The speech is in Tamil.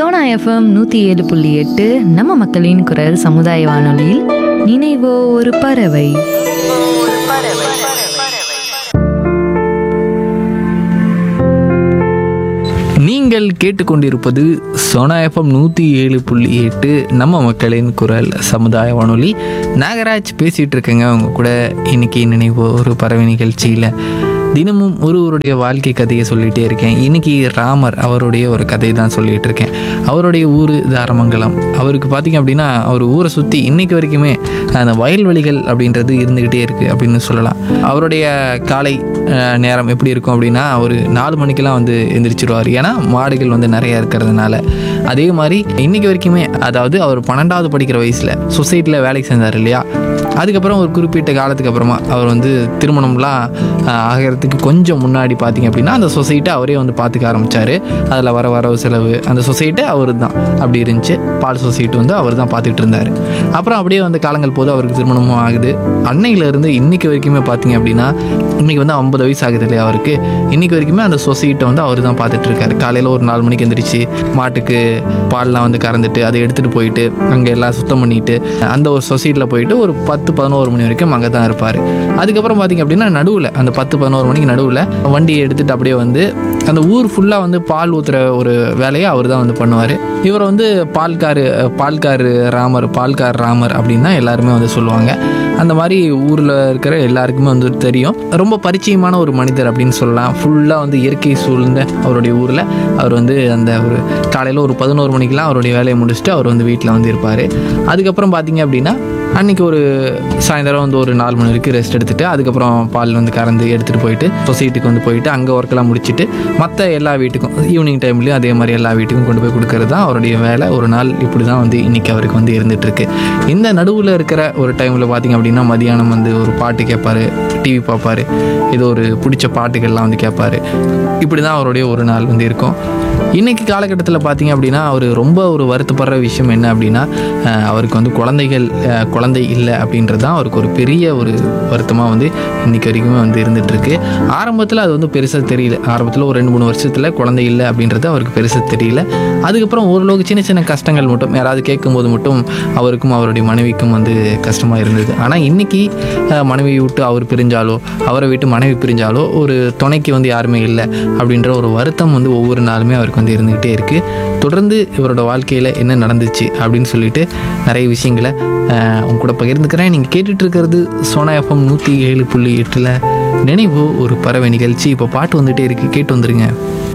சோனா எஃப்எம் நூற்றி ஏழு புள்ளி எட்டு நம்ம மக்களின் குரல் சமுதாய வானொலியில் நினைவோ ஒரு பறவை நீங்கள் கேட்டுக்கொண்டிருப்பது சோனா எஃப்எம் நூற்றி ஏழு புள்ளி எட்டு நம்ம மக்களின் குரல் சமுதாய வானொலி நாகராஜ் பேசிகிட்டு இருக்கேங்க அவங்க கூட இன்னைக்கு நினைவு ஒரு பறவை நிகழ்ச்சியில் தினமும் ஒருவருடைய வாழ்க்கை கதையை சொல்லிகிட்டே இருக்கேன் இன்னைக்கு ராமர் அவருடைய ஒரு கதை தான் சொல்லிகிட்டு இருக்கேன் அவருடைய ஊர் தாரமங்கலம் அவருக்கு பார்த்திங்க அப்படின்னா அவர் ஊரை சுற்றி இன்னைக்கு வரைக்குமே அந்த வயல்வெளிகள் அப்படின்றது இருந்துக்கிட்டே இருக்குது அப்படின்னு சொல்லலாம் அவருடைய காலை அஹ், நேரம் எப்படி இருக்கும் அப்படின்னா ஒரு நாலு மணிக்கெல்லாம் வந்து எந்திரிச்சிருவார் ஏன்னா மாடுகள் வந்து நிறைய இருக்கிறதுனால அதே மாதிரி இன்னைக்கு வரைக்குமே அதாவது அவர் பன்னெண்டாவது படிக்கிற வயசில் சொசைட்டியில் வேலைக்கு செஞ்சார் இல்லையா அதுக்கப்புறம் ஒரு குறிப்பிட்ட காலத்துக்கு அப்புறமா அவர் வந்து திருமணம்லாம் ஆஹ், ஆகிறதுக்கு கொஞ்சம் முன்னாடி பார்த்தீங்க அப்படின்னா அந்த சொசைட்டை அவரே வந்து பார்த்துக்க ஆரம்பித்தார் அதில் வர வரவு செலவு அந்த சொசைட்டை அவர் தான் அப்படி இருந்துச்சு பால் சொசைட்டி வந்து அவர் தான் பார்த்துக்கிட்டு இருந்தார் அப்புறம் அப்படியே வந்து காலங்கள் போது அவருக்கு திருமணமும் ஆகுது அன்னையிலேருந்து இன்னைக்கு வரைக்குமே பார்த்தீங்க அப்படின்னா இன்னைக்கு வந்து ஐம்பது வயசு ஆகுது இல்லையா அவருக்கு இன்னைக்கு வரைக்குமே அந்த சொசைட்டை வந்து அவர் தான் பார்த்துட்டு இருக்காரு காலையில் ஒரு நாலு மணிக்கு எந்திரிச்சு மாட்டுக்கு பால்லாம் வந்து கறந்துட்டு அதை எடுத்துகிட்டு போயிட்டு அங்கே எல்லாம் சுத்தம் பண்ணிட்டு அந்த ஒரு சொசைட்டியில் போயிட்டு ஒரு பத்து பதினோரு மணி வரைக்கும் அங்கே தான் இருப்பார் அதுக்கப்புறம் பார்த்தீங்க அப்படின்னா நடுவில் அந்த பத்து பதினோரு மணிக்கு நடுவில் வண்டியை எடுத்துகிட்டு அப்படியே வந்து அந்த ஊர் ஃபுல்லாக வந்து பால் ஊற்றுற ஒரு வேலையை அவர் தான் வந்து பண்ணுவார் இவர் வந்து பால்காரு பால்காரு ராமர் பால்கார் ராமர் அப்படின்னு தான் எல்லாருமே வந்து சொல்லுவாங்க அந்த மாதிரி ஊரில் இருக்கிற எல்லாருக்குமே வந்து தெரியும் ரொம்ப பரிச்சயமான ஒரு மனிதர் அப்படின்னு சொல்லலாம் ஃபுல்லாக வந்து இயற்கை சூழ்ந்த அவருடைய ஊரில் அவர் வந்து அந்த ஒரு காலையில் ஒரு பதினோரு மணிக்கெலாம் அவருடைய வேலையை முடிச்சுட்டு அவர் வந்து வீட்டில் வந்து இருப்பார் அதுக்கப்புறம் பார்த்தீங்க அப்படின்னா அன்றைக்கி ஒரு சாயந்தரம் வந்து ஒரு நாலு மணி வரைக்கும் ரெஸ்ட் எடுத்துகிட்டு அதுக்கப்புறம் பால் வந்து கறந்து எடுத்துகிட்டு போயிட்டு சொசைட்டிக்கு வந்து போயிட்டு அங்கே ஒர்க்கெல்லாம் முடிச்சுட்டு மற்ற எல்லா வீட்டுக்கும் ஈவினிங் டைம்லேயும் அதே மாதிரி எல்லா வீட்டுக்கும் கொண்டு போய் கொடுக்கறது தான் அவருடைய வேலை ஒரு நாள் இப்படி தான் வந்து இன்றைக்கி அவருக்கு வந்து இருந்துட்டு இருக்கு இந்த நடுவில் இருக்கிற ஒரு டைமில் பார்த்திங்க அப்படின்னா மதியானம் வந்து ஒரு பாட்டு கேட்பாரு டிவி பார்ப்பாரு ஏதோ ஒரு பிடிச்ச பாட்டுகள்லாம் வந்து கேட்பாரு இப்படி தான் அவருடைய ஒரு நாள் வந்து இருக்கும் இன்னைக்கு காலகட்டத்தில் பார்த்தீங்க அப்படின்னா அவர் ரொம்ப ஒரு வருத்தப்படுற விஷயம் என்ன அப்படின்னா அஹ், அவருக்கு வந்து குழந்தைகள் அஹ், குழந்தை இல்லை அப்படின்றது தான் அவருக்கு ஒரு பெரிய ஒரு வருத்தமாக வந்து இன்னைக்கு வரைக்குமே வந்து இருந்துட்டு இருக்கு ஆரம்பத்தில் அது வந்து பெருசாக தெரியல ஆரம்பத்தில் ஒரு ரெண்டு மூணு வருஷத்தில் குழந்தை இல்லை அப்படின்றது அவருக்கு பெருசாக தெரியல அதுக்கப்புறம் ஓரளவுக்கு சின்ன சின்ன கஷ்டங்கள் மட்டும் யாராவது கேட்கும்போது மட்டும் அவருக்கும் அவருடைய மனைவிக்கும் வந்து கஷ்டமாக இருந்தது ஆனால் இன்னைக்கு அஹ், மனைவியை விட்டு அவர் பிரிஞ்சாலோ அவரை விட்டு மனைவி பிரிஞ்சாலோ ஒரு துணைக்கு வந்து யாருமே இல்லை அப்படின்ற ஒரு வருத்தம் வந்து ஒவ்வொரு நாளுமே அவருக்கு வந்து இருந்துக்கிட்டே இருக்குது தொடர்ந்து இவரோட வாழ்க்கையில் என்ன நடந்துச்சு அப்படின்னு சொல்லிட்டு நிறைய விஷயங்களை அஹ், உங்க கூட பகிர்ந்துக்கிறேன் நீங்கள் கேட்டுட்டு இருக்கிறது சோனா எஃப்எம் நூற்றி ஏழு புள்ளி எட்டில் நினைவு ஒரு பறவை நிகழ்ச்சி இப்போ பாட்டு வந்துகிட்டே இருக்குது கேட்டு வந்துருங்க